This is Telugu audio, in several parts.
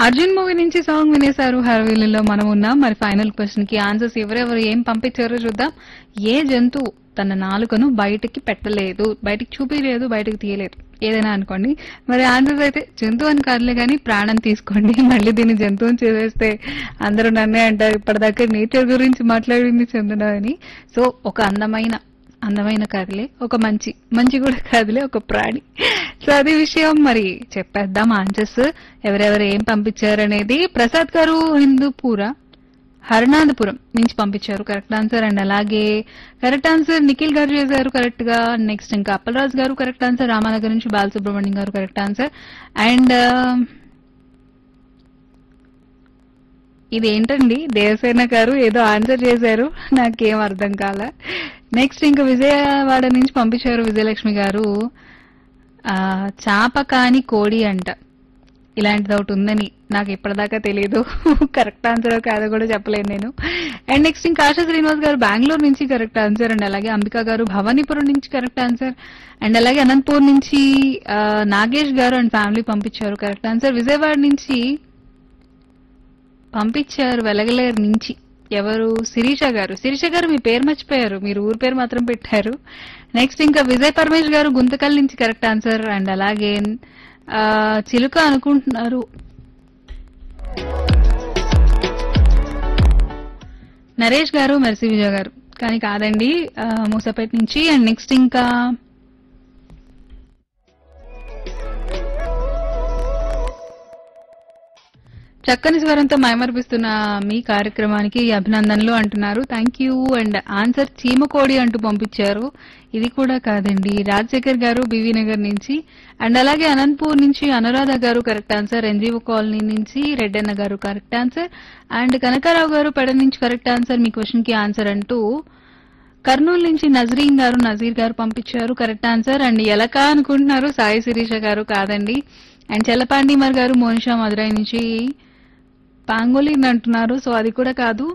అర్జున్ మూవీ నుంచి సాంగ్ వినేశారు హరవీలులో మనం ఉన్నాం మరి ఫైనల్ క్వశ్చన్ కి ఆన్సర్స్ ఎవరెవరు ఏం పంపించారో చూద్దాం ఏ జంతువు తన నాలుకను బయటికి పెట్టలేదు బయటికి చూపించలేదు బయటికి తీయలేదు ఏదైనా అనుకోండి మరి ఆన్సర్స్ అయితే జంతువు అని కాదులే కానీ ప్రాణం తీసుకోండి మళ్ళీ దీన్ని జంతువుని చేసేస్తే అందరూ నన్నే అంటారు ఇప్పటిదాకా నేచర్ గురించి మాట్లాడింది చందన అని సో ఒక అందమైన అందమైన కాదులే ఒక మంచి మంచి కూడా కాదులే ఒక ప్రాణి సో అది విషయం మరి చెప్పేద్దాం ఆన్సర్స్ ఎవరెవరు ఏం పంపించారు అనేది ప్రసాద్ గారు హిందూపూర హరినాథపురం నుంచి పంపించారు కరెక్ట్ ఆన్సర్ అండ్ అలాగే కరెక్ట్ ఆన్సర్ నిఖిల్ గారు చేశారు కరెక్ట్ గా నెక్స్ట్ ఇంకా అప్పలరాజు గారు కరెక్ట్ ఆన్సర్ రామానగర్ నుంచి బాలసుబ్రహ్మణ్యం గారు కరెక్ట్ ఆన్సర్ అండ్ ఇది ఏంటండి దేవసేన గారు ఏదో ఆన్సర్ చేశారు నాకేం అర్థం కాల నెక్స్ట్ ఇంకా విజయవాడ నుంచి పంపించారు విజయలక్ష్మి గారు ఆ, చాప కాని కోడి అంట ఇలాంటిది ఒకటి ఉందని నాకు ఇప్పటిదాకా తెలియదు కరెక్ట్ ఆన్సర్ కాదో కూడా చెప్పలేను నేను అండ్ నెక్స్ట్ ఇంకా ఆశా శ్రీనివాస్ గారు బెంగళూరు నుంచి కరెక్ట్ ఆన్సర్ అండ్ అలాగే అంబికా గారు భవానీపురం నుంచి కరెక్ట్ ఆన్సర్ అండ్ అలాగే అనంతపూర్ నుంచి ఆ, నాగేష్ గారు అండ్ ఫ్యామిలీ పంపించారు కరెక్ట్ ఆన్సర్ విజయవాడ నుంచి పంపించారు వెలగలేరు నుంచి ఎవరు శిరీష గారు శిరీష గారు మీ పేరు మర్చిపోయారు మీరు ఊరి పేరు మాత్రం పెట్టారు నెక్స్ట్ ఇంకా విజయ్ పరమేష్ గారు గుంతకల్ నుంచి కరెక్ట్ ఆన్సర్ అండ్ అలాగే ఆ, చిలుక అనుకుంటున్నారు నరేష్ గారు మెర్సీ విజయ్ గారు కానీ కాదండి ఆ, మూసపేట నుంచి అండ్ నెక్స్ట్ ఇంకా చక్కని స్వరంతో మైమర్పిస్తున్న మీ కార్యక్రమానికి అభినందనలు అంటున్నారు థ్యాంక్ యూ అండ్ ఆన్సర్ చీమకోడి అంటూ పంపించారు ఇది కూడా కాదండి రాజశేఖర్ గారు బీవీ నగర్ నుంచి అండ్ అలాగే అనంతపూర్ నుంచి అనురాధ గారు కరెక్ట్ ఆన్సర్ ఎన్జీఓ కాలనీ నుంచి రెడ్డన్న గారు correct answer and Kanakarao garu పెడ నుంచి కరెక్ట్ ఆన్సర్ మీ క్వశ్చన్ కి ఆన్సర్ అంటూ కర్నూలు నుంచి నజరీన్ గారు నజీర్ గారు పంపించారు కరెక్ట్ ఆన్సర్ అండ్ ఎలక అనుకుంటున్నారు సాయి శిరీష గారు కాదండి అండ్ చెల్లపాండిమర్ గారు మోనిషా మదురై నుంచి పాంగోలిన్ అంటున్నారు సో అది కూడా కాదు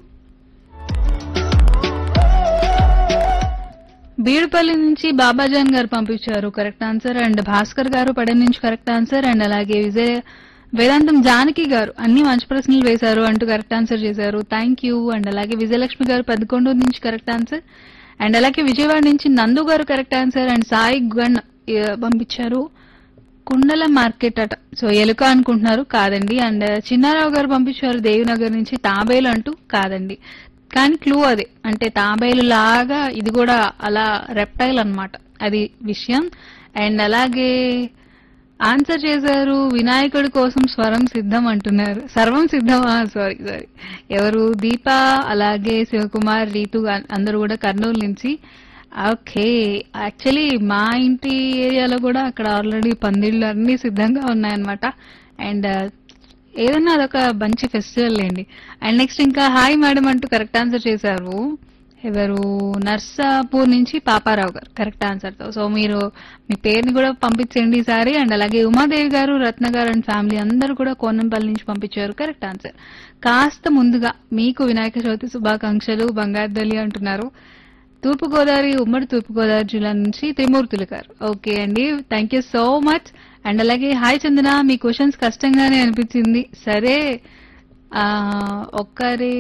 బీడుపల్లి నుంచి బాబాజాన్ గారు పంపించారు కరెక్ట్ ఆన్సర్ అండ్ భాస్కర్ గారు పడన్ నుంచి కరెక్ట్ ఆన్సర్ అండ్ అలాగే విజయ్ వేదాంతం జానకి గారు అన్ని మంచి ప్రశ్నలు వేశారు అంటూ కరెక్ట్ ఆన్సర్ చేశారు థ్యాంక్ యూ అండ్ అలాగే విజయలక్ష్మి గారు పదకొండు నుంచి కరెక్ట్ ఆన్సర్ అండ్ అలాగే విజయవాడ నుంచి Nandu garu correct answer and Sai గణ్ ఆ, పంపించారు కుండల మార్కెట్ అట సో ఎలుక అనుకుంటున్నారు కాదండి అండ్ చిన్నారావు గారు పంపించారు దేవినగర్ నుంచి తాబేలు అంటూ కాదండి కానీ క్లూ అదే అంటే తాబేలు లాగా ఇది కూడా అలా రెప్టైల్ అన్నమాట అది విషయం అండ్ అలాగే ఆన్సర్ చేశారు వినాయకుడి కోసం స్వరం సిద్ధం అంటున్నారు సర్వం సిద్ధమా సారీ సారీ ఎవరు దీప అలాగే శివకుమార్ రీతు అ- అందరూ కూడా కర్నూలు నుంచి ఓకే యాక్చువల్లీ మా ఇంటి ఏరియాలో కూడా అక్కడ ఆల్రెడీ పందిళ్ళు అన్ని సిద్ధంగా ఉన్నాయన్నమాట అండ్ ఏదన్నా అదొక మంచి ఫెస్టివల్ లేండి అండ్ నెక్స్ట్ ఇంకా హాయ్ మేడం అంటూ కరెక్ట్ ఆన్సర్ చేశారు ఎవరు నర్సాపూర్ నుంచి పాపారావు గారు కరెక్ట్ ఆన్సర్ తో సో మీరు మీ పేరుని కూడా పంపించండి ఈసారి అండ్ అలాగే ఉమాదేవి గారు రత్న గారు అండ్ ఫ్యామిలీ అందరూ కూడా కోనంపల్లి నుంచి పంపించారు కరెక్ట్ ఆన్సర్ కాస్త ముందుగా మీకు వినాయక చవితి శుభాకాంక్షలు బంగారుదలి అంటున్నారు తూర్పుగోదావరి ఉమ్మడి తూర్పుగోదావరి జిల్లా నుంచి త్రిమూర్తులు గారు ఓకే అండి thank you so much and అలాగే హాయ్ చందన మీ క్వశ్చన్స్ కష్టంగానే అనిపించింది సరే ఆ, ఒక్కరి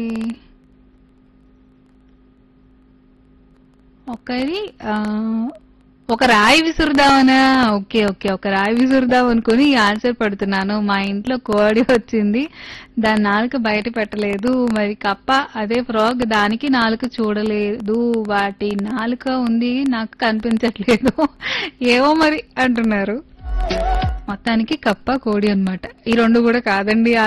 ఒకరి ఆ, ఒక రాయి విసురుదామనా ఓకే ఓకే ఒక రాయి విసురుదాం అనుకుని ఆన్సర్ పడుతున్నాను మా ఇంట్లో కోడి వచ్చింది దాని నాలుక బయట పెట్టలేదు మరి కప్ప అదే ఫ్రాగ్ దానికి నాలుక చూడలేదు వాటి నాలుక ఉంది నాకు కనిపించట్లేదు ఏమో మరి అంటున్నారు మొత్తానికి కప్ప కోడి అన్నమాట ఈ రెండు కూడా కాదండి